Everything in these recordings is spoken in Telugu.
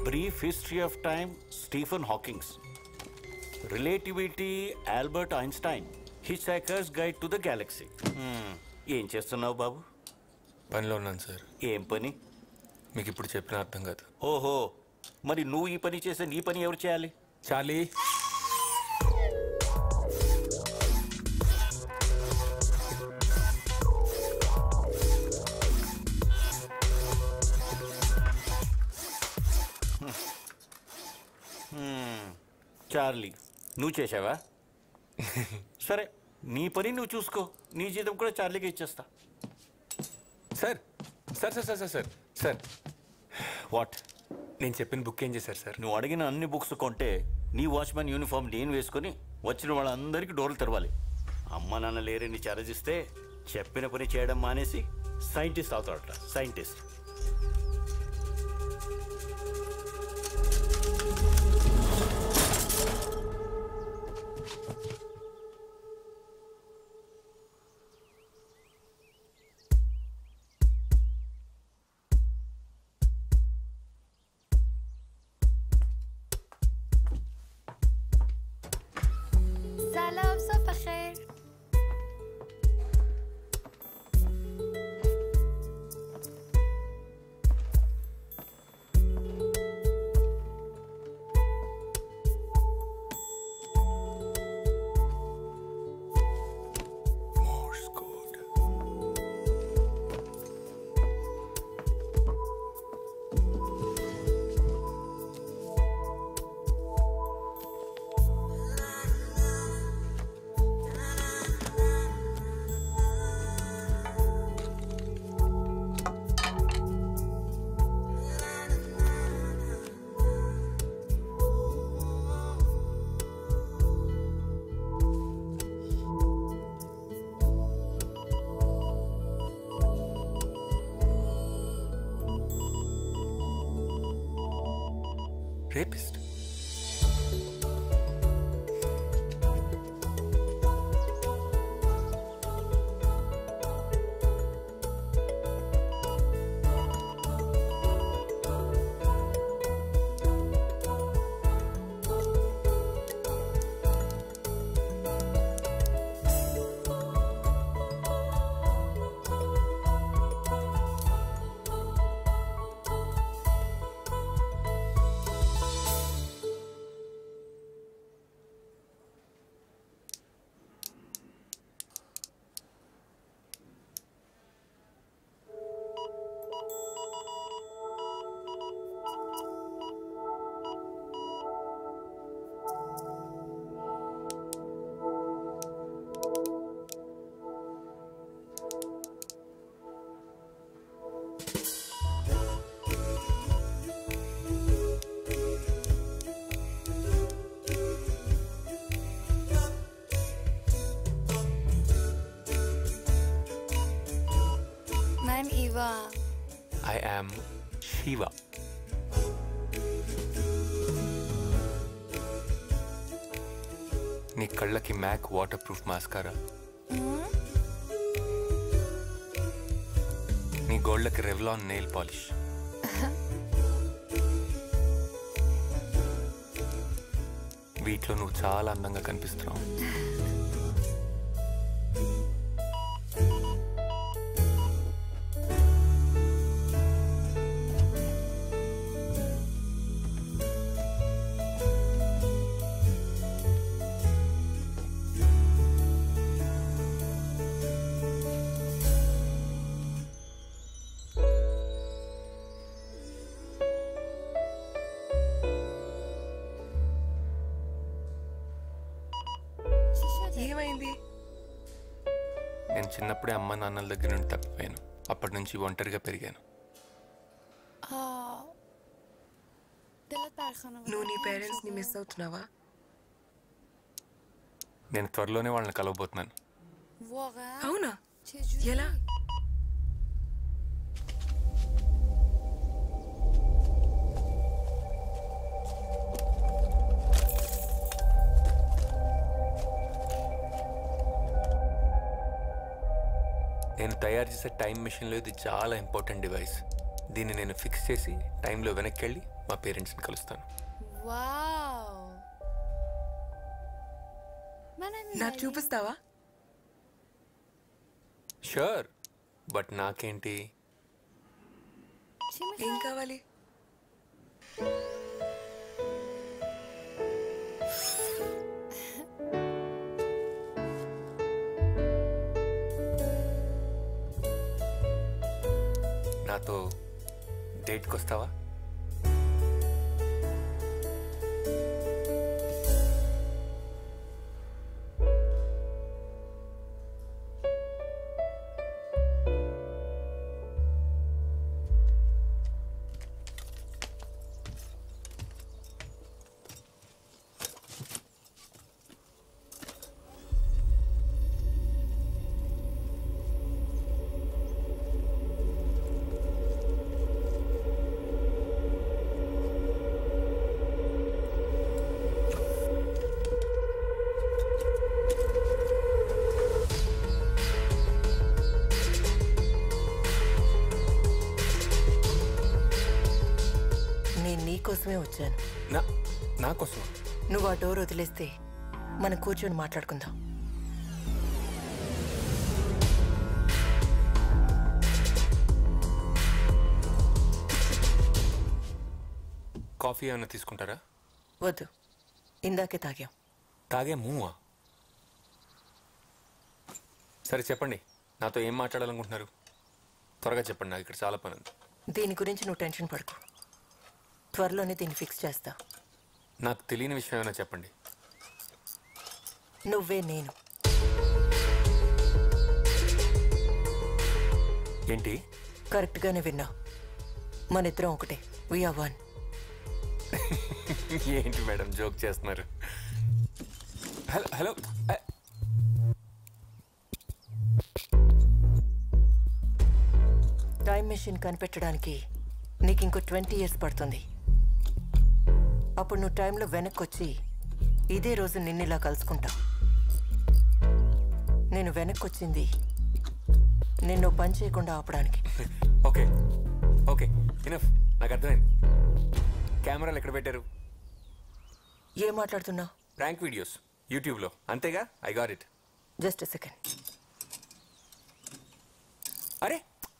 Brief history of time Stephen Hawkings relativity Albert Einstein hitchhiker's guide to the galaxy ఏం చేస్తున్నావు బాబు పనిలో ఉన్నాను సార్ ఏం పని మీకు ఇప్పుడు చెప్పిన అర్థం కాదు ఓహో మరి నువ్వు ఈ పని చేస్తే నీ పని ఎవరు చేయాలి చాలీ చార్లీ నువ్వు చేసావా సరే నీ పని నువ్వు చూసుకో నీ జీతం కూడా చార్లీకి ఇచ్చేస్తా sir sir sir sir sir sir sir what నేను చెప్పిన బుక్ ఏం చేశారు సార్ నువ్వు అడిగిన అన్ని బుక్స్ కొంటే నీ వాచ్మెన్ యూనిఫామ్ నేను వేసుకొని వచ్చిన వాళ్ళందరికీ డోర్లు తెరవాలి అమ్మ నాన్న లేరని ఛార్జ్ ఇస్తే చెప్పిన పని చేయడం మానేసి సైంటిస్ట్ అవుతాడట scientist سلام صبح خير Morse code. Rapist. I'm Eva. I am Shiva. నీ కళ్ళకి మ్యాక్ వాటర్ ప్రూఫ్ మాస్కారా నీ గోళ్ళకి రెవ్లాన్ నెయిల్ పాలిష్ వీటిలో నువ్వు చాలా అందంగా కనిపిస్తున్నావు ఏమైంది నేను చిన్నప్పుడే అమ్మ నాన్నల దగ్గర నుండి తప్పిపోయాను అప్పటి నుంచి ఒంటరిగా పెరిగాను آه دلت بر خانواده నువ్వు నీ పేరెంట్స్ ని మిస్ అవుతున్నావా నేను త్వరలోనే వాళ్ళని కలవబోతున్నాను واقعا అవునా چجوری؟ ఎలా నేను తయారు చేసే టైం మిషన్లో ఇది చాలా ఇంపార్టెంట్ డివైస్ దీన్ని నేను ఫిక్స్ చేసి టైంలో వెనక్కి వెళ్ళి మా పేరెంట్స్ని కలుస్తాను וואו. מה נעים నాకు చూపిస్తావా షూర్ బట్ నాకేంటి ఏం కావాలి నాతో డేట్కి వస్తావా నేను నీ కోసమే వచ్చాను నా నా కోసం నువ్వు ఆ డోర్ వదిలేస్తే మనం కూర్చొని మాట్లాడుకుందాం కాఫీ ఏమైనా తీసుకుంటారా వద్దు ఇందాకే తాగాం తాగే మూవా సరే చెప్పండి నాతో ఏం మాట్లాడాలనుకుంటున్నారు త్వరగా చెప్పండి నాకు ఇక్కడ చాలా పని ఉంది దీని గురించి నువ్వు టెన్షన్ పడకు త్వరలోనే దీన్ని ఫిక్స్ చేస్తా నాకు తెలియని విషయం ఏమైనా చెప్పండి నువ్వే నేను ఏంటి కరెక్ట్గానే విన్నావు మన ఇద్దరం ఒకటే వీఆర్ వన్ ఏంటి మేడం జోక్ చేస్తున్నారు హలో హలో అ, టైం మెషిన్ కనిపెట్టడానికి నీకు ఇంకో ట్వంటీ ఇయర్స్ పడుతుంది అప్పుడు నువ్వు టైంలో వెనక్కి వచ్చి ఇదే రోజు నిన్నిలా కలుసుకుంటా నేను వెనక్కి వచ్చింది నిన్ను పని చేయకుండా ఆపడానికి ఓకే ఓకే ఇనఫ్ నాకు అర్థమైంది కెమెరాలు ఎక్కడ పెట్టారు ఏం మాట్లాడుతున్నావు ప్రాంక్ వీడియోస్ యూట్యూబ్లో అంతేగా I got it just second అరే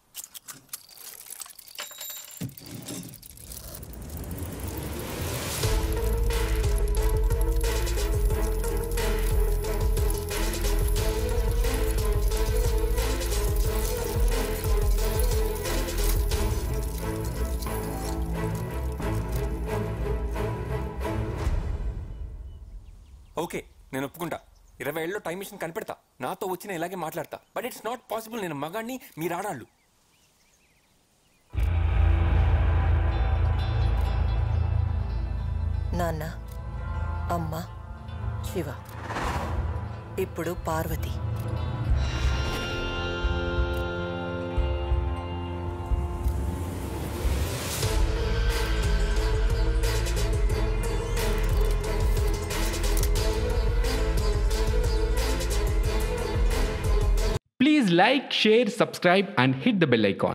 ఓకే నేను ఒప్పుకుంటా ఇరవై ఏళ్ళలో టైం మిషన్ కనిపెడతా నాతో వచ్చిన ఇలాగే మాట్లాడతా బట్ ఇట్స్ నాట్ పాసిబుల్ నేను మగాడిని మీరు ఆడాళ్ళు నాన్న అమ్మ శివ ఇప్పుడు Parvati Please like, share, subscribe, and hit the bell icon.